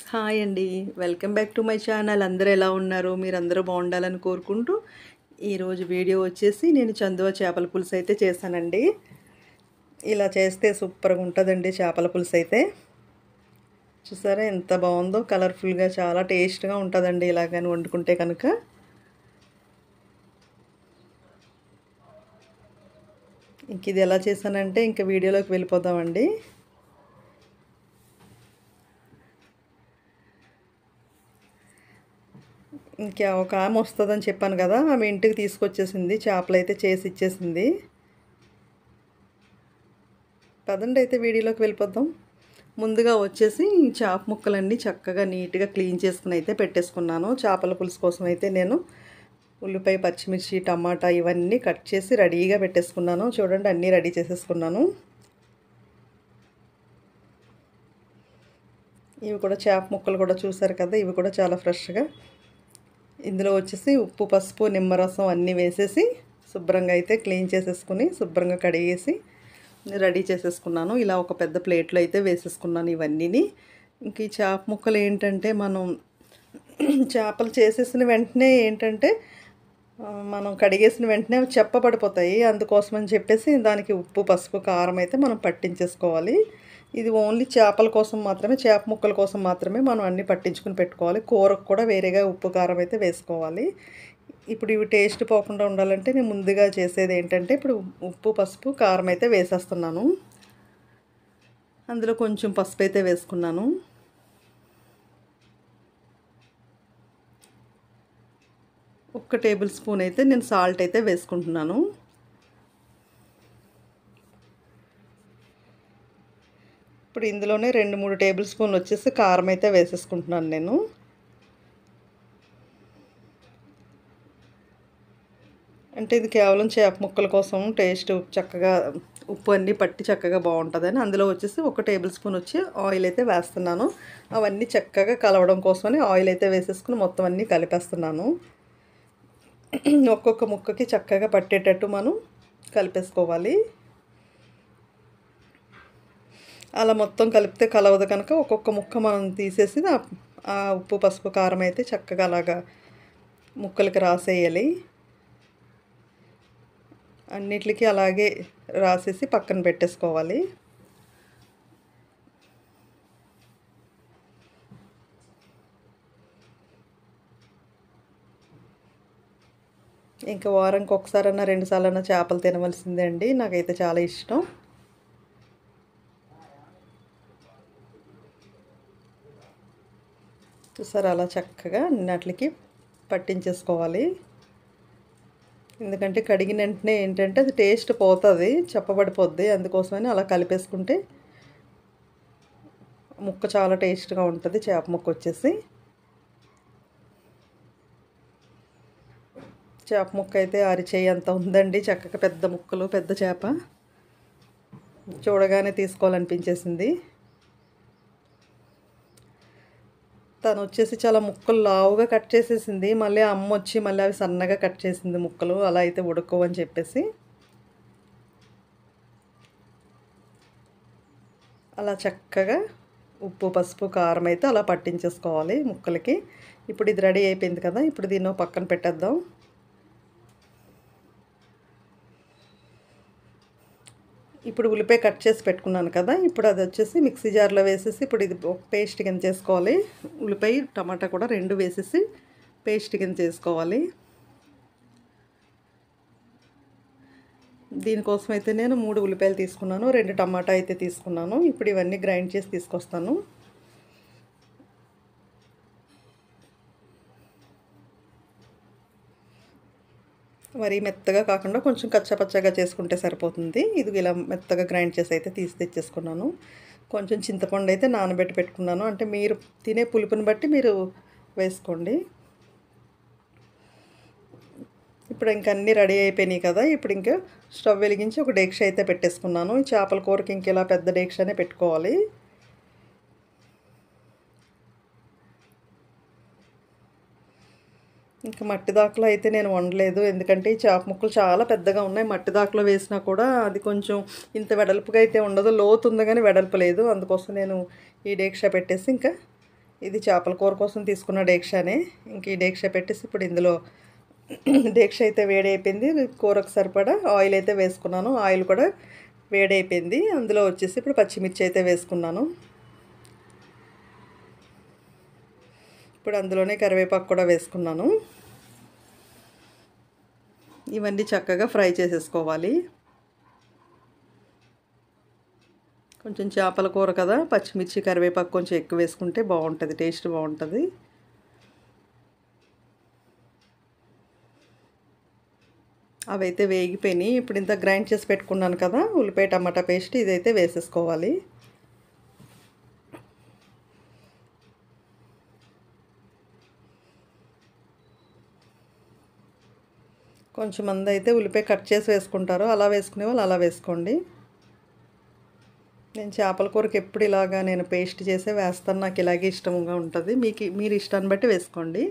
hi అండి welcome back to my channel అందరూ ఎలా ఉన్నారు మీరు అందరూ బాగుండాలని కోరుకుంటూ ఈరోజు వీడియో వచ్చేసి నేను చందువ చేపల పులుసు అయితే చేశానండి ఇలా చేస్తే సూపర్గా ఉంటుందండి చేపల పులుసు అయితే చూసారా ఎంత బాగుందో కలర్ఫుల్గా చాలా టేస్ట్గా ఉంటుందండి ఇలాగని వండుకుంటే కనుక ఇంక ఇది ఎలా చేశానంటే ఇంకా వీడియోలోకి వెళ్ళిపోదామండి ఇంకా ఒక ఆమె వస్తుందని చెప్పాను కదా ఆమె ఇంటికి తీసుకొచ్చేసింది చేపలు అయితే చేసి ఇచ్చేసింది పదండి అయితే వీడియోలోకి వెళ్ళిపోదాం ముందుగా వచ్చేసి చేప ముక్కలన్నీ చక్కగా నీట్గా క్లీన్ చేసుకుని అయితే పెట్టేసుకున్నాను చేపల పులుసు కోసం అయితే నేను ఉల్లిపాయ పచ్చిమిర్చి టమాటా ఇవన్నీ కట్ చేసి రెడీగా పెట్టేసుకున్నాను చూడండి అన్నీ రెడీ చేసేసుకున్నాను ఇవి కూడా చేప ముక్కలు కూడా చూసారు కదా ఇవి కూడా చాలా ఫ్రెష్గా ఇందులో వచ్చేసి ఉప్పు పసుపు నిమ్మరసం అన్నీ వేసేసి శుభ్రంగా అయితే క్లీన్ చేసేసుకుని శుభ్రంగా కడిగేసి రెడీ చేసేసుకున్నాను ఇలా ఒక పెద్ద ప్లేట్లో అయితే వేసేసుకున్నాను ఇవన్నీని ఇంక ఈ చేప ముక్కలు ఏంటంటే మనం చేపలు చేసేసిన వెంటనే ఏంటంటే మనం కడిగేసిన వెంటనే చెప్పబడిపోతాయి అందుకోసమని చెప్పేసి దానికి ఉప్పు పసుపు కారం అయితే మనం పట్టించేసుకోవాలి ఇది ఓన్లీ చేపల కోసం మాత్రమే చేప ముక్కల కోసం మాత్రమే మనం అన్నీ పట్టించుకుని పెట్టుకోవాలి కూరకు కూడా వేరేగా ఉప్పు కారం అయితే వేసుకోవాలి ఇప్పుడు ఇవి టేస్ట్ పోకుండా ఉండాలంటే నేను ముందుగా చేసేది ఏంటంటే ఇప్పుడు ఉప్పు పసుపు కారం అయితే వేసేస్తున్నాను అందులో కొంచెం పసుపు అయితే వేసుకున్నాను ఒక్క టేబుల్ స్పూన్ అయితే నేను సాల్ట్ అయితే వేసుకుంటున్నాను ఇప్పుడు ఇందులోనే రెండు మూడు టేబుల్ స్పూన్లు వచ్చేసి కారం అయితే వేసేసుకుంటున్నాను నేను అంటే ఇది కేవలం చేప ముక్కల కోసం టేస్ట్ చక్కగా ఉప్పు అన్నీ పట్టి చక్కగా బాగుంటుందని అందులో వచ్చేసి ఒక టేబుల్ స్పూన్ వచ్చి ఆయిల్ అయితే వేస్తున్నాను అవన్నీ చక్కగా కలవడం కోసమని ఆయిల్ అయితే వేసేసుకుని మొత్తం అన్నీ కలిపేస్తున్నాను ఒక్కొక్క ముక్కకి చక్కగా పట్టేటట్టు మనం కలిపేసుకోవాలి అలా మొత్తం కలిపితే కలవదు కనుక ఒక్కొక్క ముక్క మనం తీసేసి ఆ ఉప్పు పసుపు కారం అయితే చక్కగా అలాగా ముక్కలకి రాసేయాలి అన్నిటికీ అలాగే రాసేసి పక్కన పెట్టేసుకోవాలి ఇంకా వారానికి ఒకసారన్నా రెండుసార్లన్నా చేపలు తినవలసిందే అండి నాకైతే చాలా ఇష్టం చూసారు అలా చక్కగా అన్నిటికి పట్టించేసుకోవాలి ఎందుకంటే కడిగిన వెంటనే ఏంటంటే అది టేస్ట్ పోతుంది చెప్పబడిపోద్ది అందుకోసమని అలా కలిపేసుకుంటే ముక్క చాలా టేస్ట్గా ఉంటుంది చేప ముక్క వచ్చేసి చేప ముక్క అయితే అరిచేయి అంత ఉందండి చక్కగా పెద్ద ముక్కలు పెద్ద చేప చూడగానే తీసుకోవాలనిపించేసింది తను వచ్చేసి చాలా ముక్కలు లావుగా కట్ చేసేసింది మళ్ళీ అమ్మ వచ్చి మళ్ళీ అవి సన్నగా కట్ చేసింది ముక్కలు అలా అయితే ఉడుకోవని చెప్పేసి అలా చక్కగా ఉప్పు పసుపు కారం అయితే అలా పట్టించేసుకోవాలి ముక్కలకి ఇప్పుడు ఇది రెడీ అయిపోయింది కదా ఇప్పుడు దీన్ని పక్కన పెట్టేద్దాం ఇప్పుడు ఉల్లిపాయ కట్ చేసి పెట్టుకున్నాను కదా ఇప్పుడు అది వచ్చేసి మిక్సీ జార్లో వేసేసి ఇప్పుడు ఇది ఒక పేస్ట్ కింద చేసుకోవాలి ఉల్లిపాయ టమాటా కూడా రెండు వేసేసి పేస్ట్ కింద చేసుకోవాలి దీనికోసం అయితే నేను మూడు ఉల్లిపాయలు తీసుకున్నాను రెండు టమాటా అయితే తీసుకున్నాను ఇప్పుడు ఇవన్నీ గ్రైండ్ చేసి తీసుకొస్తాను మరి మెత్తగా కాకుండా కొంచెం కచ్చపచ్చగా చేసుకుంటే సరిపోతుంది ఇది ఇలా మెత్తగా గ్రైండ్ చేసి అయితే తీసి తెచ్చేసుకున్నాను కొంచెం చింతపండు అయితే నానబెట్టి పెట్టుకున్నాను అంటే మీరు తినే పులుపుని బట్టి మీరు వేసుకోండి ఇప్పుడు ఇంక అన్నీ రెడీ అయిపోయినాయి కదా ఇప్పుడు ఇంకా స్టవ్ వెలిగించి ఒక డేక్ష అయితే పెట్టేసుకున్నాను చేపల కూరకి ఇంక ఇలా పెద్ద డేక్షనే పెట్టుకోవాలి ఇంకా మట్టి దాకలో అయితే నేను వండలేదు ఎందుకంటే ఈ చేప ముక్కలు చాలా పెద్దగా ఉన్నాయి మట్టి దాకలో వేసినా కూడా అది కొంచెం ఇంత వెడల్పుగా అయితే ఉండదు లోతు ఉంది కానీ వెడల్పు లేదు అందుకోసం నేను ఈ డేక్ష పెట్టేసి ఇంకా ఇది చేపల కూర కోసం తీసుకున్న డేక్షానే ఇంక ఈ డేక్షా పెట్టేసి ఇప్పుడు ఇందులో డేక్ష అయితే వేడైపోయింది కూరకు సరిపడా ఆయిల్ అయితే వేసుకున్నాను ఆయిల్ కూడా వేడైపోయింది అందులో వచ్చేసి ఇప్పుడు పచ్చిమిర్చి అయితే వేసుకున్నాను ఇప్పుడు అందులోనే కరివేపాకు కూడా వేసుకున్నాను ఇవన్నీ చక్కగా ఫ్రై చేసేసుకోవాలి కొంచెం చేపల కూర కదా పచ్చిమిర్చి కరివేపాకు కొంచెం ఎక్కువ వేసుకుంటే బాగుంటుంది టేస్ట్ బాగుంటుంది అవైతే వేగిపోయినాయి ఇప్పుడు ఇంత గ్రైండ్ చేసి పెట్టుకున్నాను కదా ఉల్లిపాయ టమాటా పేస్ట్ ఇదైతే వేసేసుకోవాలి కొంచెం మంది అయితే ఉల్లిపాయ కట్ చేసి వేసుకుంటారు అలా వేసుకునే వాళ్ళు అలా వేసుకోండి నేను చేపల కూరకి ఎప్పుడు ఇలాగా నేను పేస్ట్ చేసే వేస్తాను నాకు ఇలాగే ఇష్టంగా ఉంటుంది మీకు మీరు ఇష్టాన్ని బట్టి వేసుకోండి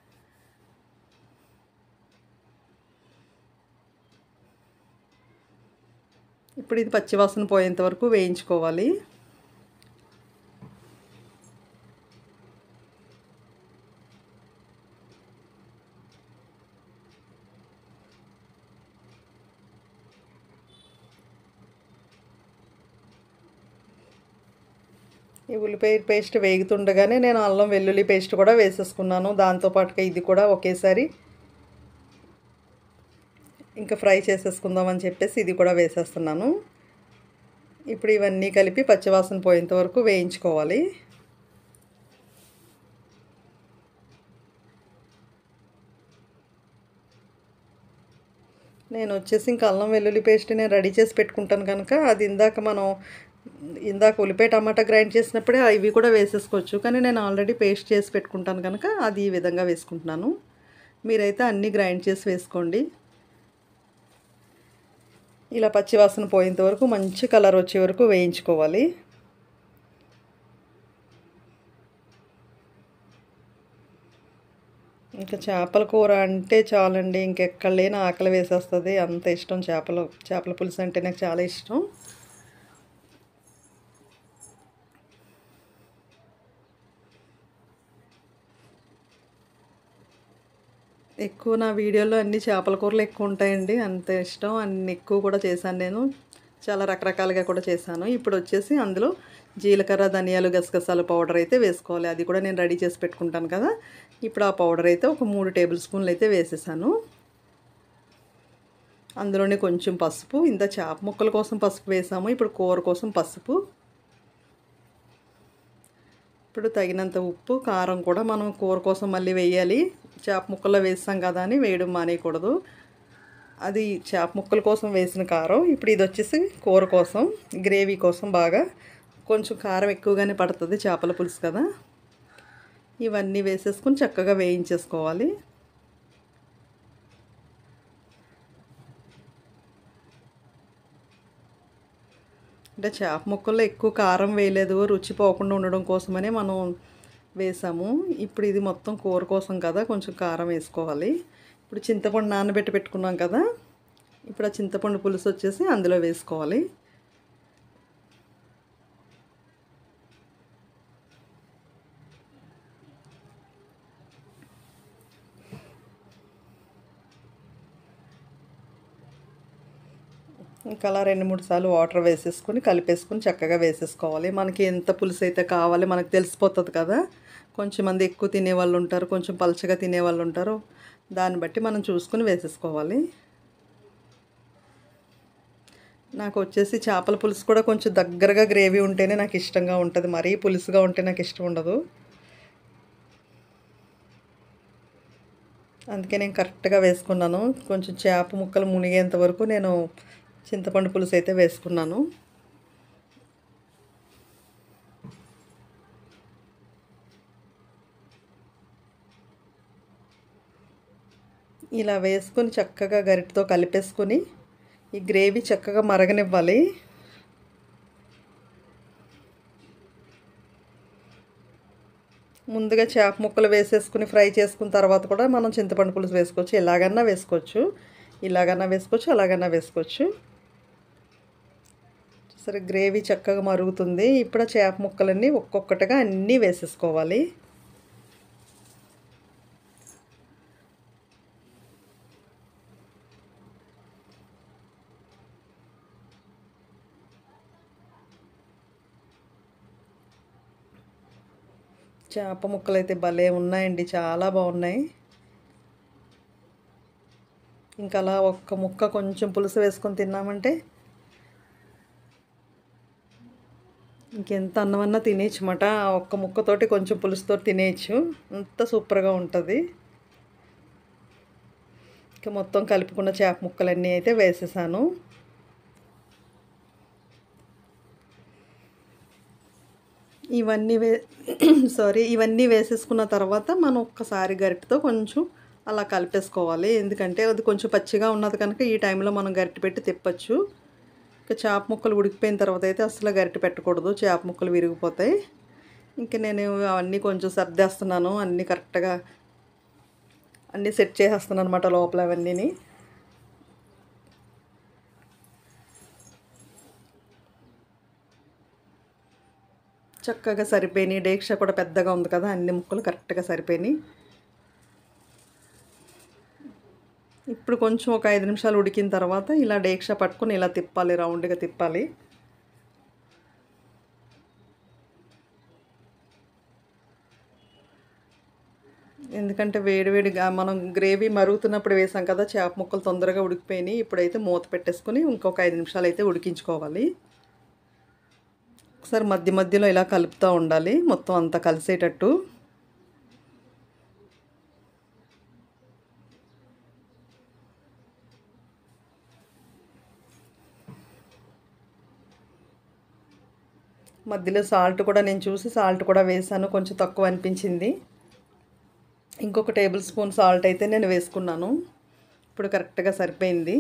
ఇప్పుడు ఇది పచ్చివాసన పోయేంత వరకు వేయించుకోవాలి ఈ ఉల్లిపాయ పేస్ట్ వేగుతుండగానే నేను అల్లం వెల్లుల్లి పేస్ట్ కూడా వేసేసుకున్నాను దాంతోపాటుగా ఇది కూడా ఒకేసారి ఇంకా ఫ్రై చేసేసుకుందామని చెప్పేసి ఇది కూడా వేసేస్తున్నాను ఇప్పుడు ఇవన్నీ కలిపి పచ్చివాసన పోయేంత వరకు వేయించుకోవాలి నేను వచ్చేసి ఇంకా అల్లం వెల్లుల్లి పేస్ట్ నేను రెడీ చేసి పెట్టుకుంటాను కనుక అది ఇందాక మనం ఇందాక ఉల్లిపాయ టమాటా గ్రైండ్ చేసినప్పుడే ఇవి కూడా వేసేసుకోవచ్చు కానీ నేను ఆల్రెడీ పేస్ట్ చేసి పెట్టుకుంటాను కనుక అది ఈ విధంగా వేసుకుంటున్నాను మీరైతే అన్నీ గ్రైండ్ చేసి వేసుకోండి ఇలా పచ్చివాసన పోయేంత వరకు మంచి కలర్ వచ్చే వరకు వేయించుకోవాలి ఇంకా చేపల కూర అంటే చాలండి ఇంకెక్కడ లేని ఆకలి వేసేస్తుంది అంత ఇష్టం చేపలు చేపల పులుసు అంటే నాకు చాలా ఇష్టం ఎక్కువ నా వీడియోలో అన్ని చేపల కూరలు ఎక్కువ ఉంటాయండి అంత ఇష్టం అన్ని ఎక్కువ కూడా చేశాను నేను చాలా రకరకాలుగా కూడా చేశాను ఇప్పుడు వచ్చేసి అందులో జీలకర్ర ధనియాలు గసగసాల పౌడర్ అయితే వేసుకోవాలి అది కూడా నేను రెడీ చేసి పెట్టుకుంటాను కదా ఇప్పుడు ఆ పౌడర్ అయితే ఒక మూడు టేబుల్ స్పూన్లు అయితే వేసేసాను అందులోనే కొంచెం పసుపు ఇంత చేప ముక్కల కోసం పసుపు వేసాము ఇప్పుడు కూర కోసం పసుపు ఇప్పుడు తగినంత ఉప్పు కారం కూడా మనం కూర కోసం మళ్ళీ వేయాలి చేప ముక్కల్లో వేస్తాం కదా అని వేయడం మానేయకూడదు అది చేప ముక్కల కోసం వేసిన కారం ఇప్పుడు ఇది వచ్చేసి కూర కోసం గ్రేవీ కోసం బాగా కొంచెం కారం ఎక్కువగానే పడుతుంది చేపల పులుసు కదా ఇవన్నీ వేసేసుకొని చక్కగా వేయించేసుకోవాలి అంటే చేప ముక్కల్లో ఎక్కువ కారం వేయలేదు రుచి పోకుండా ఉండడం కోసమనే మనం వేసాము ఇప్పుడు ఇది మొత్తం కూర కోసం కదా కొంచెం కారం వేసుకోవాలి ఇప్పుడు చింతపండు నానబెట్టి పెట్టుకున్నాం కదా ఇప్పుడు ఆ చింతపండు పులుసు వచ్చేసి అందులో వేసుకోవాలి ఇంకా అలా రెండు మూడు సార్లు వాటర్ వేసేసుకొని కలిపేసుకొని చక్కగా వేసేసుకోవాలి మనకి ఎంత పులుసు అయితే కావాలి మనకు తెలిసిపోతుంది కదా కొంచెం మంది ఎక్కువ తినే వాళ్ళు ఉంటారు కొంచెం పలచగా తినే వాళ్ళు ఉంటారు దాన్ని బట్టి మనం చూసుకుని వేసేసుకోవాలి నాకు వచ్చేసి చేపల పులుసు కూడా కొంచెం దగ్గరగా గ్రేవీ ఉంటేనే నాకు ఇష్టంగా ఉంటుంది మరీ పులుసుగా ఉంటే నాకు ఇష్టం ఉండదు అందుకే నేను కరెక్ట్గా వేసుకున్నాను కొంచెం చేప ముక్కలు మునిగేంత వరకు నేను చింతపండు పులుసు అయితే వేసుకున్నాను ఇలా వేసుకొని చక్కగా గరిటతో కలిపేసుకొని ఈ గ్రేవీ చక్కగా మరగనివ్వాలి ముందుగా చేప ముక్కలు వేసేసుకుని ఫ్రై చేసుకున్న తర్వాత కూడా మనం చింతపండు పులుసు వేసుకోవచ్చు ఎలాగన్నా వేసుకోవచ్చు ఇలాగన్నా వేసుకోవచ్చు అలాగన్నా వేసుకోవచ్చు సరే గ్రేవీ చక్కగా మరుగుతుంది ఇప్పుడు చేప ముక్కలన్నీ ఒక్కొక్కటిగా అన్నీ వేసేసుకోవాలి చేప ముక్కలు అయితే భలే ఉన్నాయండి చాలా బాగున్నాయి ఇంకా అలా ఒక్క ముక్క కొంచెం పులుసు వేసుకొని తిన్నామంటే ఇంకెంత అన్నమన్నా తినేయచ్చు మాట ఒక్క ముక్కతోటి కొంచెం పులుసుతో తినేయచ్చు అంత సూపర్గా ఉంటుంది ఇంకా మొత్తం కలుపుకున్న చేప ముక్కలన్నీ అయితే వేసేసాను ఇవన్నీ వే సారీ ఇవన్నీ వేసేసుకున్న తర్వాత మనం ఒక్కసారి గరిటతో కొంచెం అలా కలిపేసుకోవాలి ఎందుకంటే అది కొంచెం పచ్చిగా ఉన్నది కనుక ఈ టైంలో మనం గరిటె పెట్టి తిప్పచ్చు ఇంకా చేప ముక్కలు ఉడికిపోయిన తర్వాత అయితే అసలు గరిటె పెట్టకూడదు చేప ముక్కలు విరిగిపోతాయి ఇంకా నేను అవన్నీ కొంచెం సర్దేస్తున్నాను అన్నీ కరెక్ట్గా అన్నీ సెట్ చేసేస్తున్నాను అనమాట లోపల అవన్నీని చక్కగా సరిపోయినాయి డేక్ష కూడా పెద్దగా ఉంది కదా అన్ని ముక్కలు కరెక్ట్గా సరిపోయినాయి ఇప్పుడు కొంచెం ఒక ఐదు నిమిషాలు ఉడికిన తర్వాత ఇలా డేక్ష పట్టుకొని ఇలా తిప్పాలి రౌండ్గా తిప్పాలి ఎందుకంటే వేడివేడిగా మనం గ్రేవీ మరుగుతున్నప్పుడు వేసాం కదా చేప ముక్కలు తొందరగా ఉడికిపోయినాయి ఇప్పుడైతే మూత పెట్టేసుకొని ఇంకొక ఐదు నిమిషాలు అయితే ఉడికించుకోవాలి ఒకసారి మధ్య మధ్యలో ఇలా కలుపుతూ ఉండాలి మొత్తం అంతా కలిసేటట్టు మధ్యలో సాల్ట్ కూడా నేను చూసి సాల్ట్ కూడా వేసాను కొంచెం తక్కువ అనిపించింది ఇంకొక టేబుల్ స్పూన్ సాల్ట్ అయితే నేను వేసుకున్నాను ఇప్పుడు కరెక్ట్గా సరిపోయింది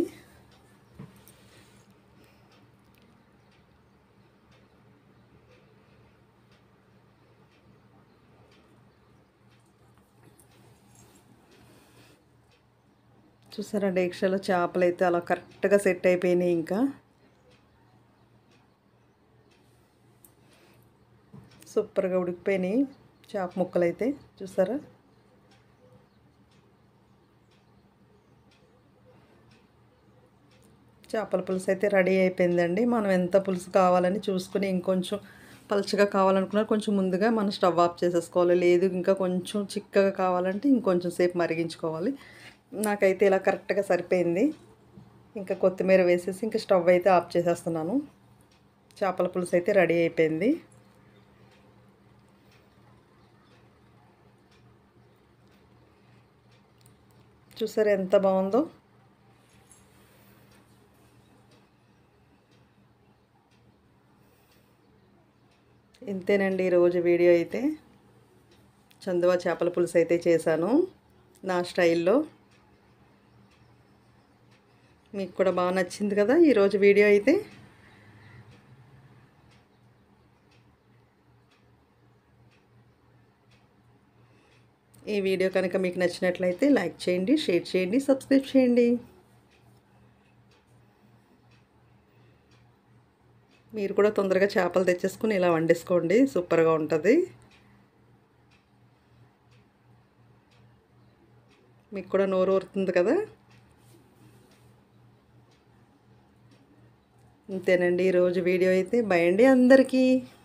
చూసారా డేక్షలో చేపలు అయితే అలా కరెక్ట్గా సెట్ అయిపోయినాయి ఇంకా సూపర్గా ఉడికిపోయినాయి చేప ముక్కలు అయితే చూసారా చేపల పులుసు అయితే రెడీ అయిపోయిందండి మనం ఎంత పులుసు కావాలని చూసుకుని ఇంకొంచెం పలుచగా కావాలనుకున్నా కొంచెం ముందుగా మనం స్టవ్ ఆఫ్ చేసేసుకోవాలి లేదు ఇంకా కొంచెం చిక్కగా కావాలంటే ఇంకొంచెం సేపు మరిగించుకోవాలి నాకైతే ఇలా కరెక్ట్గా సరిపోయింది ఇంకా కొత్తిమీర వేసేసి ఇంకా స్టవ్ అయితే ఆఫ్ చేసేస్తున్నాను చేపల పులుసు అయితే రెడీ అయిపోయింది చూసారా ఎంత బాగుందో ఇంతేనండి ఈరోజు వీడియో అయితే చందువా చేపల పులుసు అయితే చేశాను నా స్టైల్లో మీకు కూడా బాగా నచ్చింది కదా ఈరోజు వీడియో అయితే ఈ వీడియో కనుక మీకు నచ్చినట్లయితే లైక్ చేయండి షేర్ చేయండి సబ్స్క్రైబ్ చేయండి మీరు కూడా తొందరగా చేపలు తెచ్చేసుకుని ఇలా వండేసుకోండి సూపర్గా ఉంటుంది మీకు కూడా నోరు ఊరుతుంది కదా ఇంతేనండి ఈరోజు వీడియో అయితే బయండి అందరికీ